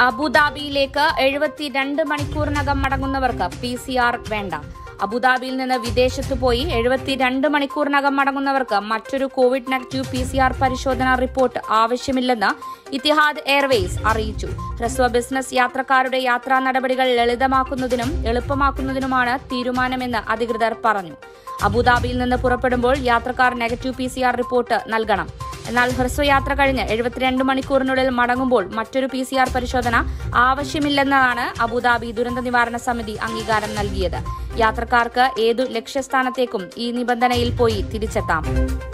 അബുദാബിയിലേക്ക് എഴുപത്തിരണ്ട് മണിക്കൂറിനകം മടങ്ങുന്നവർക്ക് P C R വേണ്ട അബുദാബിയിൽ നിന്ന് വിദേശത്ത് പോയി എഴുപത്തിരണ്ട് മണിക്കൂറിനകം മടങ്ങുന്നവർക്ക് മറ്റൊരു covid negative P C R പരിശോധനാ റിപ്പോർട്ട് ആവശ്യമില്ലെന്ന് ഇത്തിഹാദ് എയർവേസ് അറിയിച്ചു ഹ്രസ്വ ബിസിനസ് യാത്രക്കാരുടെ യാത്രാ നടപടികൾ ലളിതമാക്കുന്നതിനും എളുപ്പമാക്കുന്നതിനുമാണ് തീരുമാനമെന്ന് അധികൃതർ പറഞ്ഞു അബുദാബിയിൽ നിന്ന് പുറപ്പെടുമ്പോൾ യാത്രക്കാർ negative P C R report നൽകണം എന്നാൽ ഹ്രസ്വയാത്ര കഴിഞ്ഞ് എഴുപത്തിരണ്ട് മണിക്കൂറിനുള്ളിൽ മടങ്ങുമ്പോൾ മറ്റൊരു പി സി ആർ പരിശോധന ആവശ്യമില്ലെന്നാണ് അബുദാബി ദുരന്ത നിവാരണ സമിതി അംഗീകാരം നൽകിയത് യാത്രക്കാർക്ക് ഏതു ലക്ഷ്യസ്ഥാനത്തേക്കും ഈ നിബന്ധനയിൽ പോയി തിരിച്ചെത്താം